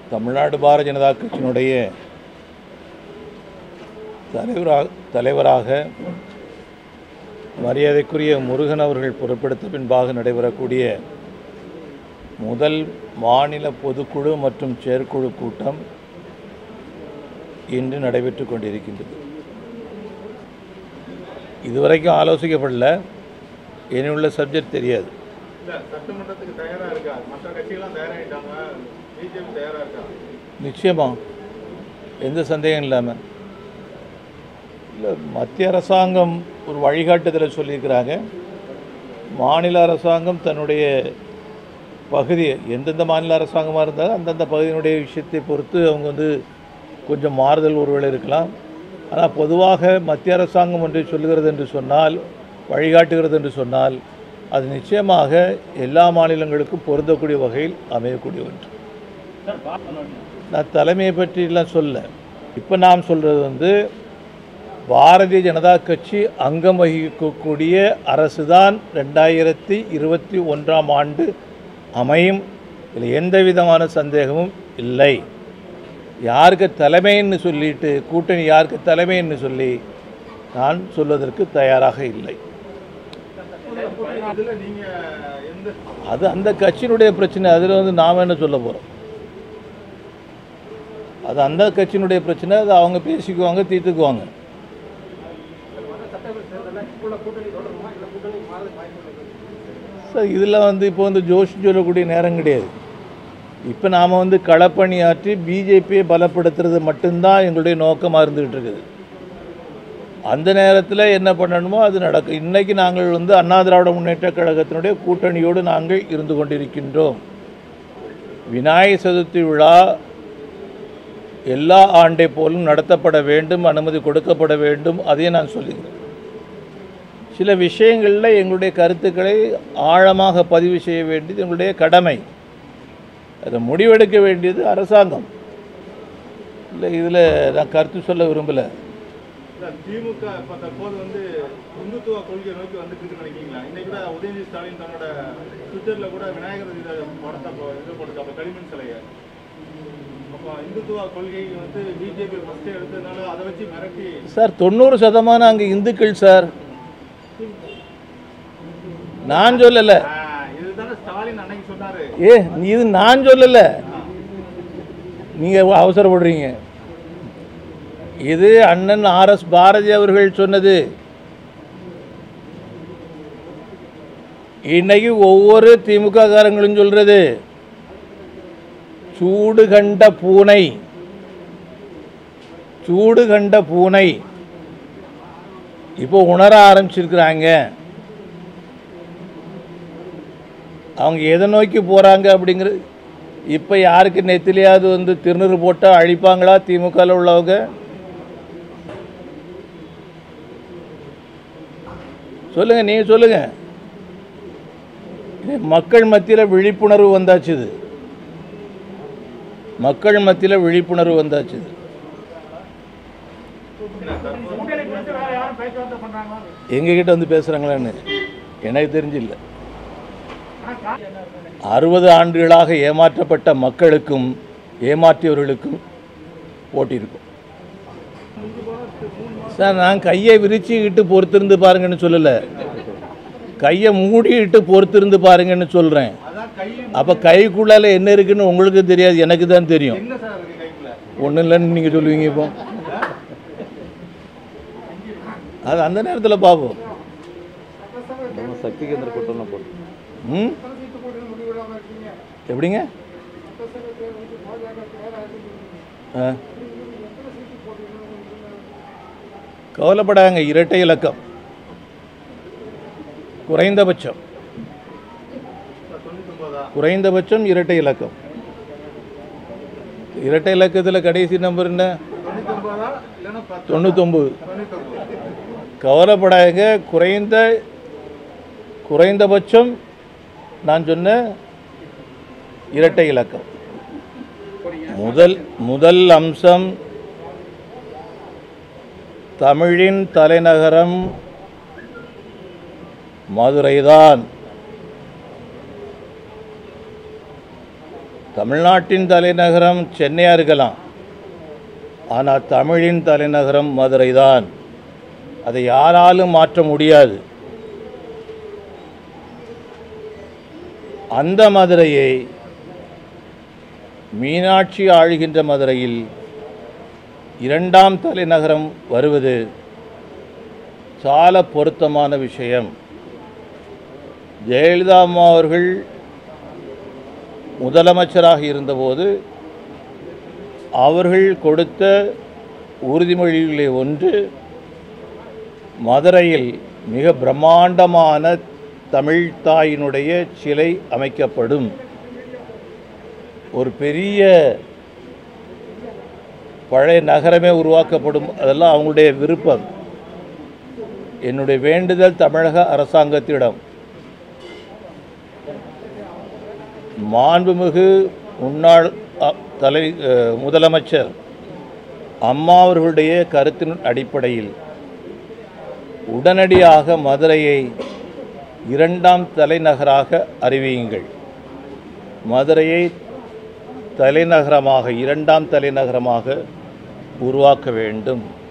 தமிழ்நாடு பாரதிய ஜனதா கட்சியினுடைய தலைவராக தலைவராக மரியாதைக்குரிய முருகன் அவர்கள் பொறுப்பெடுத்த பின்பாக நடைபெறக்கூடிய முதல் மாநில பொதுக்குழு மற்றும் செயற்குழு கூட்டம் இன்று நடைபெற்று கொண்டிருக்கின்றது இதுவரைக்கும் ஆலோசிக்கப்படல இனி உள்ள சப்ஜெக்ட் தெரியாது இல்ல சட்டமன்றத்துக்கு தயாரா இருக்கா மற்ற கட்சிகள்லாம் தயாராகிட்டாங்க பிஜேபி தயாரா இருக்கா நிச்சயமா எந்த சந்தேகம் இல்லாமல் இல்லை மத்திய அரசாங்கம் ஒரு வழிகாட்டுதலை சொல்லியிருக்கிறாங்க மாநில அரசாங்கம் தன்னுடைய பகுதியை எந்தெந்த மாநில அரசாங்கமாக இருந்தாலும் அந்தந்த பகுதியினுடைய விஷயத்தை பொறுத்து அவங்க வந்து கொஞ்சம் மாறுதல் ஒருவேளை இருக்கலாம் ஆனால் பொதுவாக மத்திய அரசாங்கம் ஒன்றை சொல்லுகிறது என்று சொன்னால் வழிகாட்டுகிறது என்று சொன்னால் அது நிச்சயமாக எல்லா மாநிலங்களுக்கும் பொருந்தக்கூடிய வகையில் அமையக்கூடிய ஒன்று நான் தலைமையை பற்றிலாம் சொல்ல இப்போ நாம் சொல்கிறது வந்து பாரதிய ஜனதா கட்சி அங்கம் வகிக்கக்கூடிய அரசு தான் ரெண்டாயிரத்தி இருபத்தி ஒன்றாம் ஆண்டு அமையும் இதில் எந்த விதமான சந்தேகமும் இல்லை யாருக்கு தலைமைன்னு சொல்லிட்டு கூட்டணி யாருக்கு தலைமைன்னு சொல்லி நான் சொல்வதற்கு தயாராக இல்லை இதுல நீங்க எந்த அது அந்த கட்சியினுடைய பிரச்சனை அதில் வந்து நாம் என்ன சொல்ல போகிறோம் அது அந்த கட்சியினுடைய பிரச்சனை அது அவங்க பேசிக்குவாங்க தீர்த்துக்குவாங்க சார் இதில் வந்து இப்போ வந்து ஜோஷ் சொல்லக்கூடிய நேரம் கிடையாது இப்போ நாம் வந்து களப்பணியாற்றி பிஜேபியை பலப்படுத்துறது மட்டும்தான் எங்களுடைய நோக்கமாக இருந்துகிட்டு இருக்குது அந்த நேரத்தில் என்ன பண்ணணுமோ அது நடக்கும் இன்றைக்கி நாங்கள் வந்து அண்ணா திராவிட முன்னேற்ற கழகத்தினுடைய கூட்டணியோடு நாங்கள் இருந்து கொண்டிருக்கின்றோம் விநாயகர் சதுர்த்தி விழா எல்லா ஆண்டை போலும் நடத்தப்பட வேண்டும் அனுமதி கொடுக்கப்பட வேண்டும் அதையும் நான் சொல்லுகிறேன் சில விஷயங்களில் எங்களுடைய கருத்துக்களை ஆழமாக பதிவு செய்ய வேண்டியது எங்களுடைய கடமை அதை முடிவெடுக்க வேண்டியது அரசாங்கம் இல்லை இதில் நான் கருத்து சொல்ல விரும்பலை இல்ல, திமுக இப்ப தற்போது வந்து இந்துத்துவ கொள்கையை நோக்கி வந்துட்டு இருக்குன்னு நினைக்கிறீங்களா இன்னைக்கு கூட உதயநிதி ஸ்டாலின் தன்னோட ட்விட்டர்ல கூட விநாயகர் இதை படத்தை போ- இது போட்டுருக்காங்க களிமண் சிலையை அப்போ இந்துத்துவ கொள்கை வந்து பிஜேபி ஃபர்ஸ்ட் எடுத்ததுனால அதை வச்சு மிரட்டி சார் தொண்ணூறு சதமானம் அங்கே இந்துக்கள் சார் நான் சொல்லலை ஆ, இதுதானே ஸ்டாலின் அன்னைக்கு சொன்னாரு ஏ இது நான் சொல்லலை நீங்கள் அவசரப்படுறீங்க இது அண்ணன் ஆர்எஸ் பாரதி அவர்கள் சொன்னது இன்னைக்கு ஒவ்வொரு திமுக காரங்களும் சொல்றது சூடு கண்ட பூனை சூடு கண்ட பூனை இப்போ உணர ஆரம்பிச்சிருக்கிறாங்க அவங்க எதை நோக்கி போகிறாங்க அப்படிங்கிறது இப்போ யாருக்கு நெத்திலையாவது வந்து திருநீறு போட்டால் அழிப்பாங்களா திமுகவில் உள்ளவங்க சொல்லுங்கள் நீங்கள் சொல்லுங்கள் இது மக்கள் மத்தியில் விழிப்புணர்வு வந்தாச்சு இது மக்கள் மத்தியில் விழிப்புணர்வு வந்தாச்சு இது எங்ககிட்ட வந்து பேசுகிறாங்களான்னு எனக்கு தெரிஞ்சு இல்லை அறுபது ஆண்டுகளாக ஏமாற்றப்பட்ட மக்களுக்கும் ஏமாற்றியவர்களுக்கும் போட்டி இருக்கும் சார் நான் கையை விரிச்சுக்கிட்டு பொறுத்திருந்து பாருங்கன்னு சொல்லலை கையை மூடிக்கிட்டு பொறுத்திருந்து பாருங்கன்னு சொல்கிறேன் அதான் கை அப்போ கைக்குள்ளால என்ன இருக்குன்னு உங்களுக்கு தெரியாது எனக்கு தான் தெரியும் என்ன சார் இருக்கு கைக்குள்ள ஒன்றும் இல்லைன்னு நீங்கள் சொல்லுவீங்க இப்போ அது அந்த நேரத்தில் பார்ப்போம் நம்ம சக்தி கேந்திர கூட்டம்லாம் போட்டு ம் எப்படிங்க ஆ கவலைப்படாங்க இரட்டை இலக்கம் குறைந்தபட்சம் தொண்ணூத்தொன்பதா குறைந்தபட்சம் இரட்டை இலக்கம் இரட்டை இலக்கத்தில் கடைசி நம்பர் என்ன தொண்ணூத்தொன்பதா இல்லைன்னா பத்து தொண்ணூத்தொம்பது தொண்ணூத்தொன்பது கவலைப்படாங்க குறைந்த குறைந்தபட்சம் நான் சொன்ன இரட்டை இலக்கம் முதல் முதல் அம்சம் தமிழின் தலைநகரம் மதுரைதான் தமிழ்நாட்டின் தலைநகரம் சென்னையாக இருக்கலாம் ஆனால் தமிழின் தலைநகரம் மதுரை தான் அதை யாராலும் மாற்ற முடியாது அந்த மதுரையை மீனாட்சி ஆளுகின்ற மதுரையில் இரண்டாம் தலைநகரம் வருவது சால பொருத்தமான விஷயம் ஜெயலலிதா அம்மா அவர்கள் முதலமைச்சராக இருந்தபோது அவர்கள் கொடுத்த உறுதிமொழிகளிலே ஒன்று மதுரையில் மிக பிரம்மாண்டமான தமிழ் தாயினுடைய சிலை அமைக்கப்படும் ஒரு பெரிய பழைய நகரமே உருவாக்கப்படும் அதெல்லாம் அவங்களுடைய விருப்பம் என்னுடைய வேண்டுதல் தமிழக அரசாங்கத்திடம் மாண்புமிகு முன்னாள் அ, தலை அ, முதலமைச்சர் அம்மா அவர்களுடைய கருத்தின் அடிப்படையில் உடனடியாக மதுரையை இரண்டாம் தலைநகராக அறிவியுங்கள் மதுரையை தலைநகரமாக இரண்டாம் தலைநகரமாக உருவாக்க வேண்டும்